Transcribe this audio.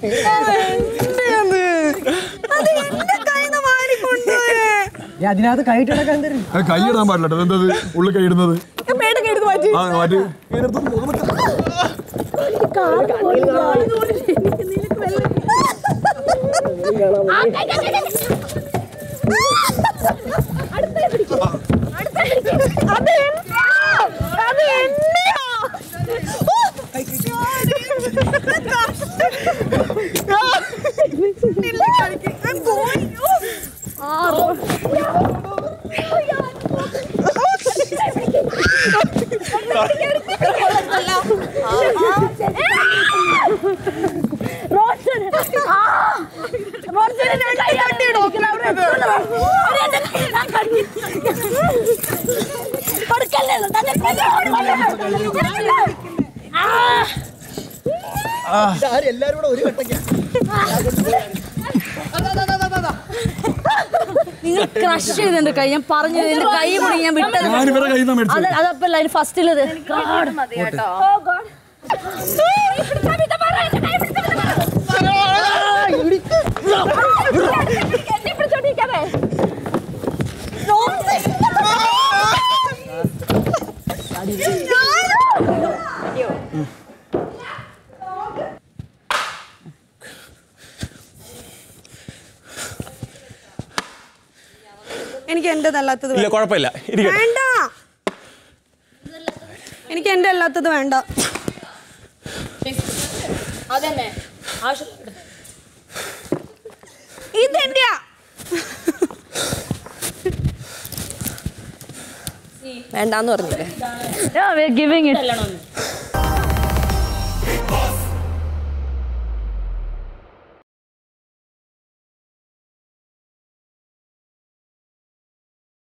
ഏ, അതിനകത്ത് കൈയിട്ടടക്കാൻ തരും അത് കൈയിടാൻ പാടില്ല കേട്ടോ. എന്തത് ഉള്ളിൽ കൈയിടുന്നത് ആ മാറ്റി എല്ലാരും കൂടെ ഒരു കട്ടയ്ക്ക് നിങ്ങൾ ക്രഷ് ചെയ്തിട്ടുണ്ട് കൈ ഞാൻ പറഞ്ഞു എന്റെ കൈ മുടി ഞാൻ വിട്ടത് ഞാൻ ഇവരെ കയ്യിൽ നിന്ന് മേടിച്ചത് അത് അതപ്പല്ല അതിന് ഫസ്റ്റിലത് എനിക്ക് എന്റേത് അല്ലാത്തത് ഇല്ല കുഴപ്പമില്ല ഇരിക്കട്ടെ വേണ്ട എനിക്ക് എന്റെ അല്ലാത്തത് വേണ്ട അതന്നെ ഇതെന്റെയാ വേണ്ടാന്ന് പറഞ്ഞില്ലേ ഗിവിംഗ് ഇറ്റ്